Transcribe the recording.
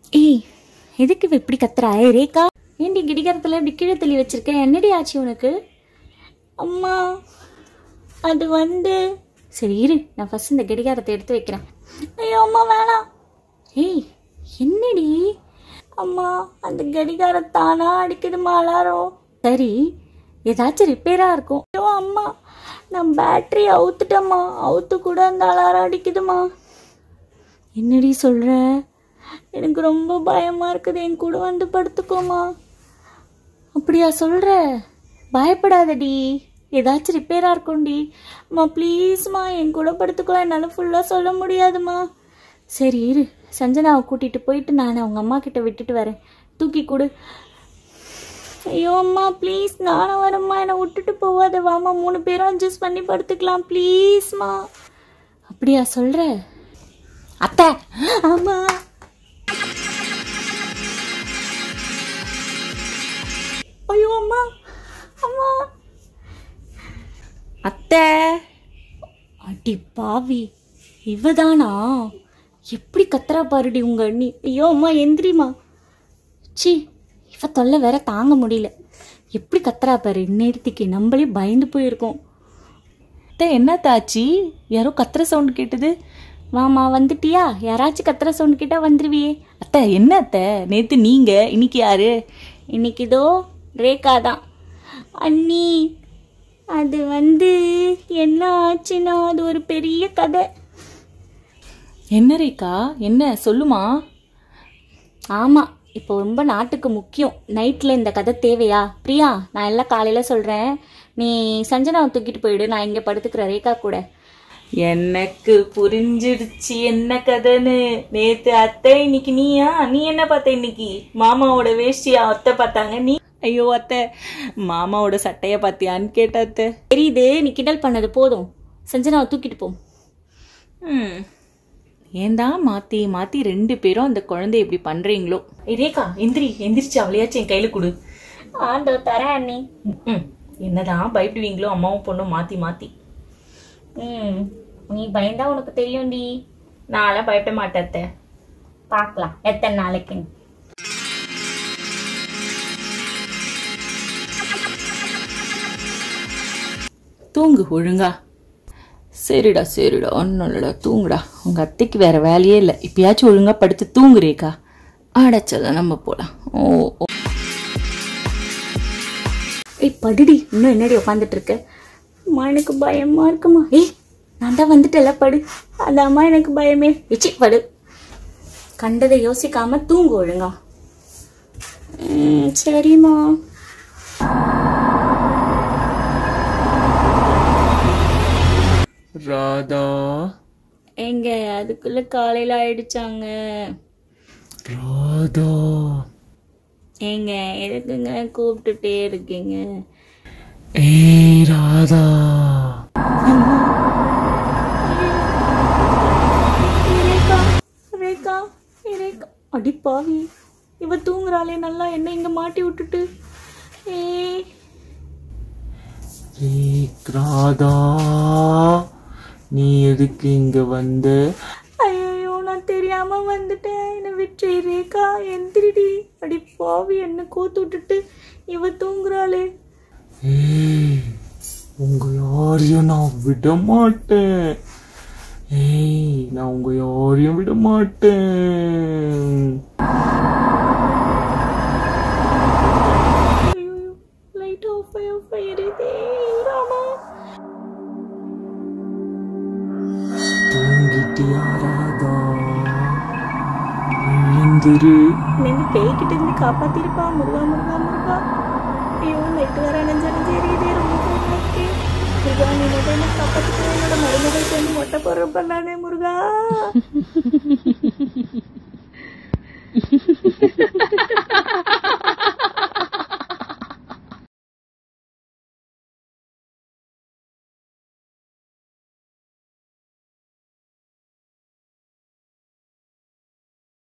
ஏய் எதுக்கு இவ இப்படி கத்துறா ஏய் ரேகா ஏண்டி கிடிகாரத்தில் இப்படி கீழே தள்ளி வச்சிருக்க என்னடி ஆச்சு உனக்கு அம்மா அது வந்து சரி இரு நான் ஃபர்ஸ்ட் இந்த கடிகாரத்தை எடுத்து வைக்கிறேன் ஐயோ அம்மா வேணாம் ஏய் என்னடி அம்மா அந்த கடிகாரம் தானா அடிக்குதுமா அலாரம் சரி ஏதாச்சும் ரிப்பேராக இருக்கும் ஐயோ அம்மா நான் பேட்டரி அவுத்துட்டேம்மா அவுத்து கூட அந்த அலாரம் அடிக்குதுமா என்னடி சொல்கிற எனக்கு ரொம்ப பயமாக இருக்குது என் கூட வந்து படுத்துக்கோமா அப்படியா சொல்கிற பயப்படாதடி ஏதாச்சும் ரிப்பேராக இருக்கும்டி அம்மா ப்ளீஸ்மா என் கூட படுத்துக்கோ என்னால் ஃபுல்லாக சொல்ல முடியாதும்மா சரி இரு சஞ்சனாவை கூட்டிகிட்டு போயிட்டு நான் அவங்க அம்மா கிட்ட விட்டுட்டு வரேன் தூக்கி கொடு ஐயோ அம்மா ப்ளீஸ் நானும் வரேம்மா என்னை விட்டுட்டு போவாத வாம்மா மூணு பேரும் அட்ஜஸ்ட் பண்ணி படுத்துக்கலாம் ப்ளீஸ்மா அப்படியா சொல்கிற அத்தை ஆமா ஐயோ அம்மா அம்மா அத்தை அடி பாவி இவதானா எப்படி கத்துறா பாருடி உங்க அண்ணி ஐயோ அம்மா எந்திரிமா சி இவ தொல்லை வேற தாங்க முடியல எப்படி கத்துறா பாரு இந்நேரத்துக்கு நம்மளே பயந்து போயிருக்கோம் அத்தை என்ன தாச்சி யாரோ கத்துற சவுண்ட் கேட்டது வாமா வந்துட்டியா யாராச்சும் கத்துற சவுண்ட் கேட்டா வந்துருவியே அத்தை என்ன அத்தை நேத்து நீங்க இன்னைக்கு யாரு இன்னைக்கு இதோ ரேகா தான் அண்ணி அது வந்து என்ன ஆச்சுன்னா அது ஒரு பெரிய கதை என்ன ரேக்கா என்ன சொல்லுமா ஆமாம் இப்போ ரொம்ப நாட்டுக்கு முக்கியம் நைட்டில் இந்த கதை தேவையா பிரியா நான் எல்லாம் காலையில் சொல்கிறேன் நீ சஞ்சனாவை தூக்கிட்டு போயிடு நான் இங்கே படுத்துக்கிறேன் ரேகா கூட எனக்கு புரிஞ்சிடுச்சு என்ன கதைன்னு நேத்து அத்தை இன்னைக்கு நீயா நீ என்ன பார்த்த இன்னைக்கு மாமாவோட வேஷ்டியா அத்தை பார்த்தாங்க நீ ஐயோ அத்தை மாமாவோட சட்டைய பார்த்தியான்னு கேட்ட அத்தை தெரியுது நீ கிண்டல் பண்ணது போதும் சஞ்சனாவை தூக்கிட்டு போ ம் ஏன்டா மாத்தி மாத்தி ரெண்டு பேரும் அந்த குழந்தைய இப்படி பண்றீங்களோ ஏய் ரேகா எந்திரி எந்திரிச்சு அவளையாச்சும் என் கையில கொடு ஆண்டோ தரேன் அண்ணி ம் என்னதான் பயப்படுவீங்களோ அம்மாவும் பொண்ணும் மாத்தி மாத்தி ம் நீ பயந்தா உனக்கு தெரியும்டி நான்லாம் பயப்பட மாட்டேன் அத்தை பார்க்கலாம் எத்தனை நாளைக்கு தூங்கு ஒழுங்கா சரிடா சரிடா ஒன்றும் இல்லடா தூங்குடா உங்க அத்தைக்கு வேற வேலையே இல்லை இப்பயாச்சும் ஒழுங்கா படுத்து தூங்கு ரேக்கா அடைச்சத நம்ம போலாம் ஓ ஓ. ஏய் படுடி இன்னும் என்னடி உட்காந்துட்டு இருக்க அம்மா எனக்கு பயமா இருக்குமா ஏய் நான் தான் வந்துட்டல படு அந்த அம்மா எனக்கு பயமே இச்சி படு கண்டதை யோசிக்காம தூங்கு ஒழுங்கா ம், சரிம்மா ராதா எங்க அதுக்குள்ள காலையில ஆயிடுச்சாங்க ராதா ஏங்க எதுக்குங்க கூப்பிட்டுட்டே இருக்கீங்க ஏய் ராதா ரேகா ரேகா ரேகா அடி பாவி இவ தூங்குறாளே நல்லா என்ன இங்க மாட்டி விட்டுட்டு ஏய் ஏய் ராதா நீ எதுக்கு இங்க வந்த ஐயோ நான் தெரியாம வந்துட்டேன் என்னை விட்டு ரேகா எந்திரிடி அடி பாவி என்ன கோத்து விட்டுட்டு இவ தூங்குறாளே ஏய் உங்க யாரையும் நான் விட மாட்டேன் ஏய் நான் உங்க யாரையும் விட மாட்டேன் ஐயோ லைட் ஆஃப் ஆஃப் ஆயிருதே ராமா தூங்கிட்டியா ராதா எழுந்துரு நின்று பேய்கிட்ட இருந்து காப்பாத்திருப்பா முருகா முருகா முருகா ஐயோ நைட்டு வர அணைஞ்சு அணைஞ்சு எரியுதே ரொம்ப பயமா இருக்கு முருகா நீ மட்டும் என்ன காப்பாத்திட்டு என்னோட மருமகள் சேர்ந்து மொட்டை போடுறப்ப நானே முருகா